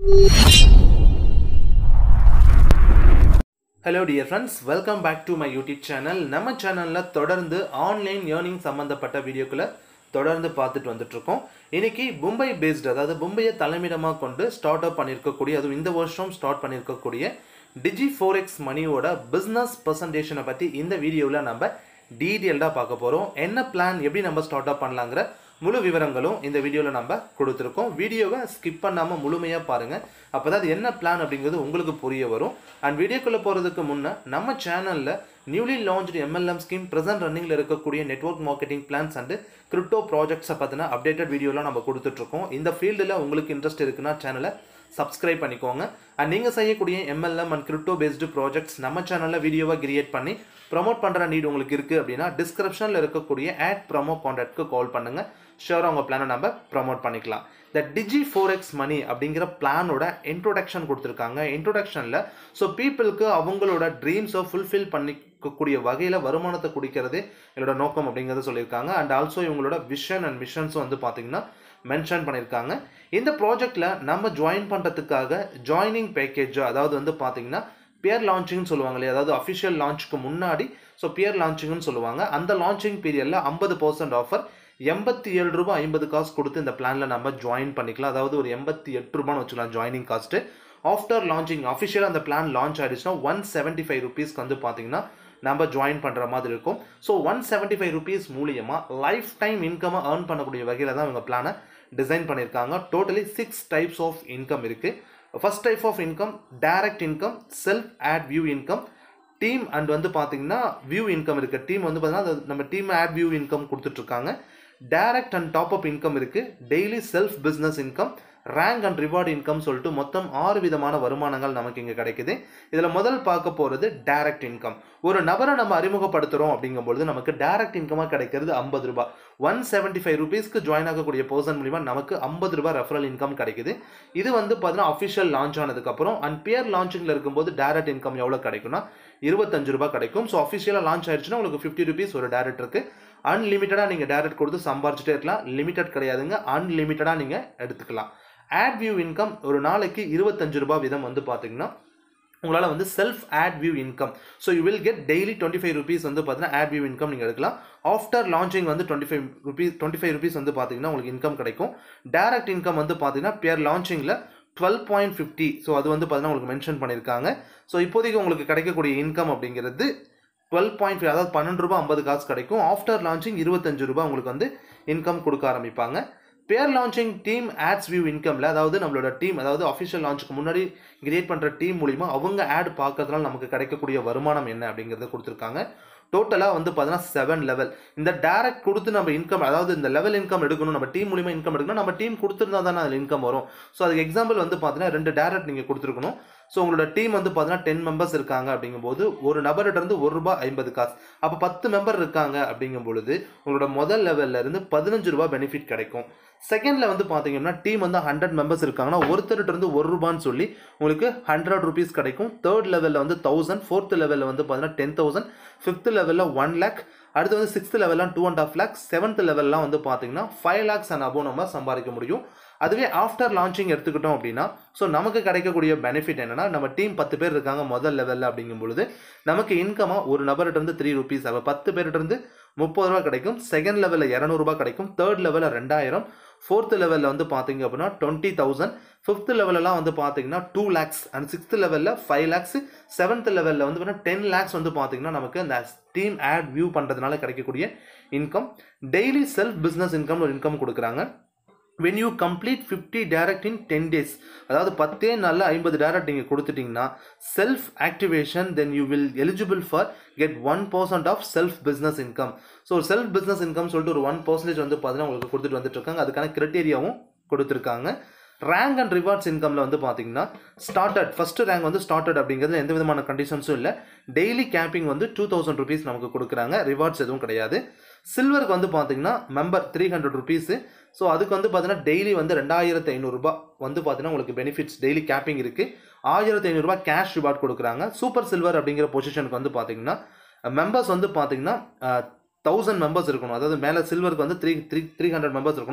hello dear friends welcome back to my YouTube channel நம்ம சேனலில் தொடர்ந்து ஆன்லைன் ஏர்னிங் சம்மந்தப்பட்ட வீடியோக்களை தொடர்ந்து பார்த்துட்டு வந்துட்ருக்கோம் இன்னைக்கு மும்பை பேஸ்டு அதாவது மும்பையை தலைமையிடமாக கொண்டு ஸ்டார்ட் அப் பண்ணியிருக்கக்கூடிய அதுவும் இந்த வருஷம் ஸ்டார்ட் பண்ணியிருக்கக்கூடிய டிஜி ஃபோர் எக்ஸ் மணியோட பிஸ்னஸ் ப்ரெசன்டேஷனை பற்றி இந்த வீடியோவில் நம்ம டீட்டெயில்டாக பார்க்க போகிறோம் என்ன பிளான் எப்படி நம்ம ஸ்டார்ட் அப் பண்ணலாங்கிற முழு விவரங்களும் இந்த வீடியோவில் நம்ம கொடுத்துருக்கோம் வீடியோவை ஸ்கிப் பண்ணாமல் முழுமையாக பாருங்கள் அப்போ தான் அது என்ன பிளான் அப்படிங்கிறது உங்களுக்கு புரிய வரும் அண்ட் வீடியோக்குள்ளே போகிறதுக்கு முன்னே நம்ம சேனலில் newly launched MLM scheme present ரன்னிங்கில் இருக்கக்கூடிய network marketing plans and crypto ப்ராஜெக்ட்ஸை பற்றின அப்டேட்டட் வீடியோலாம் நம்ம கொடுத்துட்ருக்கோம் இந்த ஃபீல்டில் உங்களுக்கு இன்ட்ரெஸ்ட் இருக்குன்னா சேனலை சப்ஸ்கிரைப் பண்ணிக்கோங்க அண்ட் நீங்கள் செய்யக்கூடிய MLM and crypto based projects நம்ம சேனலில் வீடியோவை கிரியேட் பண்ணி ப்ரமோட் பண்ணுற நீட் உங்களுக்கு இருக்குது அப்படின்னா டிஸ்கிரிப்ஷனில் இருக்கக்கூடிய ஆட் ப்ரமோ கான்டாக்ட்க்கு கால் பண்ணுங்கள் ஷியோராக உங்கள் பிளானை நம்ம ப்ரமோட் பண்ணிக்கலாம் இந்த டிஜி ஃபோர் எக்ஸ் மணி அப்படிங்கிற பிளானோட இன்ட்ரோடக்ஷன் கொடுத்துருக்காங்க இன்ட்ரோடக்ஷனில் ஸோ பீப்புளுக்கு அவங்களோட ட்ரீம்ஸை ஃபுல்ஃபில் பண்ணிக்கக்கூடிய வகையில் வருமானத்தை குடிக்கிறது என்னோட நோக்கம் அப்படிங்கிறத சொல்லியிருக்காங்க அண்ட் ஆல்சோ இவங்களோட விஷன் அண்ட் மிஷன்ஸும் வந்து பார்த்தீங்கன்னா மென்ஷன் பண்ணியிருக்காங்க இந்த ப்ராஜெக்டில் நம்ம ஜாயின் பண்ணுறதுக்காக ஜாயினிங் பேக்கேஜ் அதாவது வந்து பார்த்தீங்கன்னா பியர் லான்ச்சிங்னு சொல்லுவாங்க இல்லையா அதாவது அஃபிஷியல் லான்ச்சுக்கு முன்னாடி ஸோ பியர் லான்ச்சிங்னு சொல்லுவாங்க அந்த லான்ச்சிங் பீரியடில் ஐம்பது பர்சன்ட் ஆஃபர் எண்பத்தி ஏழு ரூபாய் ஐம்பது காசு கொடுத்து இந்த பிளானில் நம்ம ஜாயின் பண்ணிக்கலாம் அதாவது ஒரு எண்பத்தி எட்டு ரூபான்னு வச்சுக்கலாம் ஜாயினிங் காஸ்ட்டு ஆஃப்டர் லான்ச்சிங் அஃபிஷியலாக அந்த பிளான் லான்ச் ஆகிடுச்சுன்னா ஒன் செவன்ட்டி ஃபைவ் ருபீஸ்க்கு வந்து பார்த்தீங்கன்னா நம்ம ஜாயின் பண்ணுற மாதிரி இருக்கும் so one seventy five rupees மூலியமாக லைஃப் டைம் இன்கம்மை ஏர்ன் பண்ணக்கூடிய வகையில் தான் இவங்க பிளானை டிசைன் பண்ணியிருக்காங்க totally six types of income இருக்குது first type of income direct income self ad view income team and வந்து பார்த்தீங்கன்னா வியூ இன்கம் இருக்குது டீம் வந்து பார்த்தீங்கன்னா நம்ம டீம் ஆட் வியூ இன்கம் கொடுத்துட்ருக்காங்க direct and top up income இருக்குது daily self business income rank and reward income சொல்லிட்டு மொத்தம் ஆறு விதமான வருமானங்கள் நமக்கு இங்கே கிடைக்குது இதில் முதல் பார்க்க போகிறது டைரக்ட் இன்கம் ஒரு நபரை நம்ம அறிமுகப்படுத்துகிறோம் அப்படிங்கும்பொழுது நமக்கு டைரக்ட் இன்கமாக கிடைக்கிறது ஐம்பது ரூபாய் ஒன் செவன்ட்டி ஃபைவ் ருபீஸ்க்கு ஜாயின் ஆகக்கூடிய பர்சன் மூலிமா நமக்கு ஐம்பது ரூபாய் ரெஃபரல் இன்கம் கிடைக்குது இது வந்து பார்த்தீங்கன்னா அஃபிஷியல் லான்ச் ஆனதுக்கப்புறம் அண்ட் பியர் லான்ச்சிங்கில் இருக்கும்போது டைரக்ட் இன்கம் எவ்வளோ கிடைக்கும்னா இருபத்தஞ்சு ரூபாய் கிடைக்கும் ஸோ அஃபிஷியலாக லான்ச் ஆயிடுச்சுன்னா உங்களுக்கு ஃபிஃப்டி ருபீஸ் ஒரு டேரக்ட் இருக்குது அன்லிமிட்டடாக நீங்கள் டேரக்ட் கொடுத்து சம்பாரிச்சிட்டே இருக்கலாம் லிமிட்டட் கிடையாதுங்க அன்லிமிட்டடாக நீங்கள் எடுத்துக்கலாம் ஆட் வியூ இன்கம் ஒரு நாளைக்கு இருபத்தஞ்சு ரூபாய் வீதம் வந்து பார்த்தீங்கன்னா உங்களால் வந்து self ad view income so you will get daily twenty five rupees வந்து பார்த்தீங்கன்னா ஆட் வியூ இன்கம் நீங்கள் எடுக்கலாம் ஆஃப்டர் லான்ச்சிங் வந்து twenty five rupees twenty five rupees வந்து பார்த்தீங்கன்னா உங்களுக்கு இன்கம் கிடைக்கும் டேரக்ட் இன்கம் வந்து பார்த்தீங்கன்னா பியர் லான்ச்சிங்கில் டுவெல் பாயிண்ட் ஃபிஃப்டி ஸோ அது வந்து பார்த்தீங்கன்னா உங்களுக்கு மென்ஷன் பண்ணியிருக்காங்க ஸோ இப்போதைக்கு உங்களுக்கு கிடைக்கக்கூடிய இன்கம் அப்படிங்கிறது டுவெல் பாயிண்ட் ஃபைவ் அதாவது பன்னெண்டு ரூபா ஐம்பது காசு கிடைக்கும் ஆஃப்டர் லான்ச்சிங் இருபத்தஞ்சு ரூபா உங்களுக்கு வந்து இன்கம் கொடுக்க ஆரம்பிப்பாங்க pre launching team ads view இன்கமில் அதாவது நம்மளோட டீம் அதாவது அஃபிஷியல் லான்ச்சுக்கு முன்னாடி கிரியேட் பண்ணுற டீம் மூலிமா அவங்க ஆட் பார்க்கறதுனால நமக்கு கிடைக்கக்கூடிய வருமானம் என்ன அப்படிங்கிறத கொடுத்துருக்காங்க டோட்டலாக வந்து பார்த்தீங்கன்னா செவன் லெவல் இந்த டேரக்ட் கொடுத்து நம்ம இன்கம் அதாவது இந்த லெவல் இன்கம் எடுக்கணும் நம்ம டீம் மூலிமா இன்கம் எடுக்கணும் நம்ம டீம் கொடுத்துருந்தா தானே அதில் இன்கம் வரும் ஸோ அதுக்கு எக்ஸாம்பிள் வந்து பார்த்தீங்கன்னா ரெண்டு டேரக்ட் நீங்கள் கொடுத்துருக்கணும் ஸோ உங்களோட டீம் வந்து பார்த்தீங்கன்னா டென் மெம்பர்ஸ் இருக்காங்க அப்படிங்கும்போது ஒரு நபர்கிட்ட இருந்து ஒரு ரூபாய் ஐம்பது காசு அப்போ பத்து மெம்பர் இருக்காங்க அப்படிங்கும் பொழுது உங்களோட முதல் லெவல்ல இருந்து பதினஞ்சு ரூபாய் பெனிஃபிட் கிடைக்கும் செகண்ட்ல வந்து பார்த்தீங்கன்னா டீம் வந்து ஹண்ட்ரட் மெம்பர்ஸ் இருக்காங்கன்னா ஒருத்தர்கிட்ட இருந்து ஒரு ரூபான்னு சொல்லி உங்களுக்கு ஹண்ட்ரட் ருபீஸ் கிடைக்கும் தேர்ட் லெவலில் வந்து தௌசண்ட் ஃபோர்த் லெவலில் வந்து பார்த்தீங்கன்னா டென் தௌசண்ட் ஃபிஃப்த் லெவலில் ஒன் லேக் அடுத்து வந்து சிக்ஸ்த் லெவல்லாம் two and half lakhs seventh லெவல்லாம் வந்து பார்த்தீங்கன்னா ஃபைவ் லேக்ஸ் அண்ட் அபோவ் நம்ம சம்பாதிக்க முடியும் அதுவே ஆஃப்டர் லான்ச்சிங் எடுத்துக்கிட்டோம் அப்படின்னா ஸோ நமக்கு கிடைக்கக்கூடிய பெனிஃபிட் என்னன்னா நம்ம டீம் பத்து பேர் இருக்காங்க முதல் லெவலில் அப்படிங்கும் பொழுது நமக்கு இன்கமாக ஒரு நபர்கிட்ட இருந்து த்ரீ ருபீஸ் அப்போ பத்து பேர்கிட்ட இருந்து முப்பது ரூபா கிடைக்கும் செகண்ட் லெவலில் இரநூறுபா கிடைக்கும் தேர்ட் லெவலில் ரெண்டாயிரம் ஃபோர்த் லெவலில் வந்து பார்த்தீங்க அப்படின்னா டுவெண்ட்டி தௌசண்ட் ஃபிஃப்த் லெவலெலாம் வந்து பார்த்தீங்கன்னா டூ லேக்ஸ் அண்ட் சிக்ஸ்த் லெவலில் ஃபைவ் லேக்ஸ் செவன்த் லெவலில் வந்து பார்த்தீங்கன்னா டென் லேக்ஸ் வந்து பார்த்தீங்கன்னா நமக்கு அந்த டீம் ஆட் வியூ பண்ணுறதுனால கிடைக்கக்கூடிய income daily self business income ஒரு இன்கம் கொடுக்குறாங்க when you complete fifty direct in ten days அதாவது பத்தே நாளில் ஐம்பது டேரக்ட் நீங்கள் கொடுத்துட்டிங்கன்னா self activation then you will eligible for get one percent of self business income so self business income சொல்லிட்டு ஒரு ஒன் பர்சன்டேஜ் வந்து பார்த்தீங்கன்னா உங்களுக்கு கொடுத்துட்டு வந்துட்டு இருக்காங்க அதுக்கான கிரைட்டீரியாவும் கொடுத்துருக்காங்க ரேங்க் அண்ட் ரிவார்ட்ஸ் இன்கமில் வந்து பார்த்தீங்கன்னா ஸ்டார்டட் ஃபஸ்ட்டு ரேங்க் வந்து ஸ்டார்டட் அப்படிங்கிறது எந்த விதமான கண்டிஷன்ஸும் இல்லை டெய்லி கேம்பிங் வந்து டூ தௌசண்ட் ருபீஸ் நமக்கு கொடுக்குறாங்க ரிவார்ட்ஸ் எதுவும் கிடையாது சில்வருக்கு வந்து பார்த்தீங்கன்னா member three hundred rupees so அதுக்கு வந்து பார்த்தீங்கன்னா டெய்லி வந்து ரெண்டாயிரத்து ஐநூறுரூபா வந்து பார்த்தீங்கன்னா உங்களுக்கு பெனிஃபிட்ஸ் டெய்லி கேப்பிங் இருக்குது ஆயிரத்தி ஐநூறுரூபா கேஷ் ரிவார்ட் கொடுக்குறாங்க சூப்பர் சில்வர் அப்படிங்கிற பொசிஷனுக்கு வந்து பார்த்தீங்கன்னா மெம்பர்ஸ் வந்து பார்த்தீங்கன்னா தௌசண்ட் மெம்பர்ஸ் இருக்கணும் அதாவது மேலே சில்வருக்கு வந்து three three three hundred members இருக்கணும்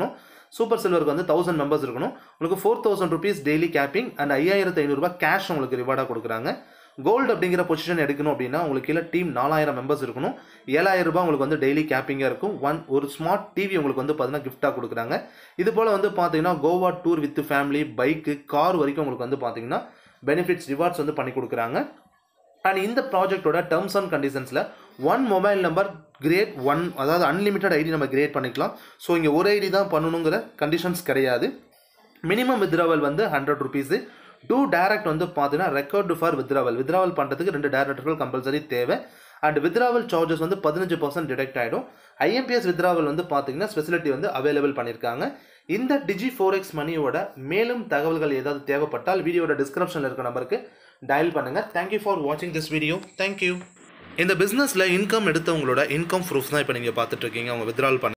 சூப்பர் சில்வருக்கு வந்து தௌசண்ட் மெம்பர்ஸ் இருக்கணும் உங்களுக்கு four thousand rupees daily capping and ஐயாயிரத்து ஐநூறுரூபா கேஷ் உங்களுக்கு ரிவார்டாக கொடுக்குறாங்க கோல்டு அப்படிங்கிற பொசிஷன் எடுக்கணும் அப்படின்னா உங்களுக்கு கீழே டீம் நாலாயிரம் மெம்பர்ஸ் இருக்கணும் ஏழாயிரம் ரூபாய் உங்களுக்கு வந்து டெய்லி கேப்பிங்காக இருக்கும் ஒன் ஒரு ஸ்மார்ட் டிவி உங்களுக்கு வந்து பார்த்தீங்கன்னா கிஃப்ட்டாக கொடுக்குறாங்க இது போல் வந்து பார்த்தீங்கன்னா கோவா டூர் வித் ஃபேமிலி பைக்கு கார் வரைக்கும் உங்களுக்கு வந்து பார்த்தீங்கன்னா பெனிஃபிட்ஸ் ரிவார்ட்ஸ் வந்து பண்ணி கொடுக்குறாங்க அண்ட் இந்த ப்ராஜெக்ட்டோட டேர்ம்ஸ் அண்ட் கண்டிஷன்ஸில் one mobile number create one அதாவது அன்லிமிட்டட் ஐடி நம்ம கிரியேட் பண்ணிக்கலாம் ஸோ இங்கே ஒரு ஐடி தான் பண்ணணுங்கிற கண்டிஷன்ஸ் கிடையாது மினிமம் வித்ராவல் வந்து ஹண்ட்ரட் ருபீஸு டூ டேரக்ட் வந்து பார்த்தீங்கன்னா ரெக்கார்டு ஃபார் வித்ராவல் வித்ராவல் பண்ணுறதுக்கு ரெண்டு டேரக்டர்கள் கம்பல்சரி தேவை அண்ட் வித்ராவல் சார்ஜஸ் வந்து பதினஞ்சு பர்சன்ட் டிடெக்ட் ஆகிடும் ஐஎம்பிஎஸ் வித்ராவல் வந்து பார்த்தீங்கன்னா ஸ்பெசிலிட்டி வந்து அவைலபிள் பண்ணியிருக்காங்க இந்த டிஜி ஃபோர் எக்ஸ் மணியோட மேலும் தகவல்கள் ஏதாவது தேவைப்பட்டால் வீடியோட டிஸ்கிரிப்ஷனில் இருக்க நம்பருக்கு டயல் பண்ணுங்கள் தேங்க்யூ ஃபார் வாட்சிங் திஸ் வீடியோ தேங்க்யூ இந்த பிஸ்னஸில் இன்கம் எடுத்தவங்களோட இன்கம் ப்ரூஃப் தான் இப்போ நீங்கள் பார்த்துட்ருக்கீங்க அவங்க வித்ரால் பண்ண